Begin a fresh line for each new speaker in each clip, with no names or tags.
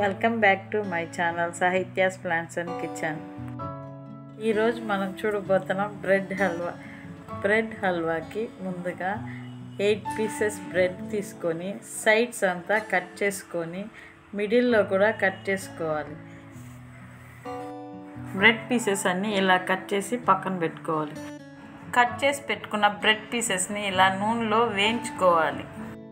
welcome back to my channel Sahithya's plants and kitchen ఈరోజు మనం చూడబోతున్నాం బ్రెడ్ హల్వా బ్రెడ్ హల్వాకి ముందుగా ఎయిట్ పీసెస్ బ్రెడ్ తీసుకొని సైడ్స్ అంతా కట్ చేసుకొని మిడిల్లో కూడా కట్ చేసుకోవాలి బ్రెడ్ పీసెస్ అన్నీ ఇలా కట్ చేసి పక్కన పెట్టుకోవాలి కట్ చేసి పెట్టుకున్న బ్రెడ్ పీసెస్ని ఇలా నూనెలో వేయించుకోవాలి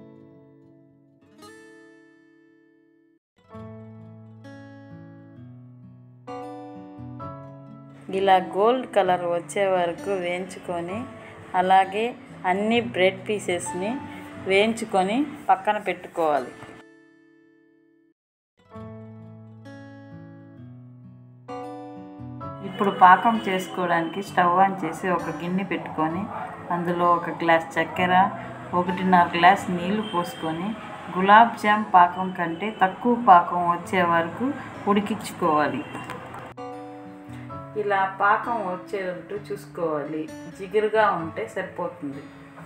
ఇలా గోల్డ్ కలర్ వచ్చే వరకు వేయించుకొని అలాగే అన్ని బ్రెడ్ పీసెస్ని వేయించుకొని పక్కన పెట్టుకోవాలి ఇప్పుడు పాకం చేసుకోవడానికి స్టవ్ ఆన్ చేసి ఒక గిన్నె పెట్టుకొని అందులో ఒక గ్లాస్ చక్కెర ఒకటిన్నర గ్లాస్ నీళ్లు పోసుకొని గులాబ్ జామ్ పాకం కంటే తక్కువ పాకం వచ్చే వరకు ఉడికించుకోవాలి ఇలా పాకం వచ్చేటట్టు చూసుకోవాలి జిగురుగా ఉంటే సరిపోతుంది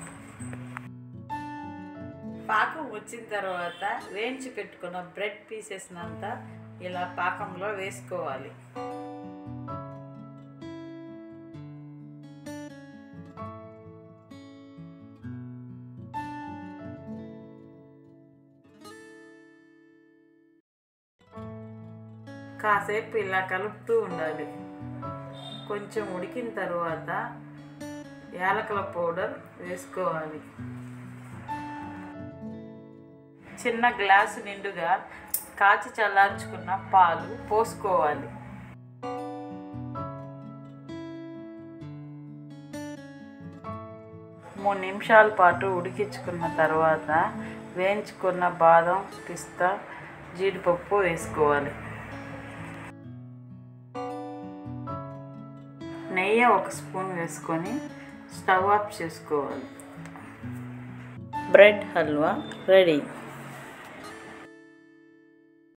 పాకం వచ్చిన తర్వాత వేయించి పెట్టుకున్న బ్రెడ్ పీసెస్ అంతా ఇలా పాకంలో వేసుకోవాలి కాసేపు ఇలా కలుపుతూ ఉండాలి కొంచెం ఉడికిన తర్వాత యాలకుల పౌడర్ వేసుకోవాలి చిన్న గ్లాసు నిండుగా కాచి చల్లార్చుకున్న పాలు పోసుకోవాలి మూడు నిమిషాల పాటు ఉడికించుకున్న తర్వాత వేయించుకున్న బాదం పిస్తా జీడిపప్పు వేసుకోవాలి నెయ్యి ఒక స్పూన్ వేసుకొని స్టవ్ ఆఫ్ చేసుకోవాలి బ్రెడ్ హల్వా రెడీ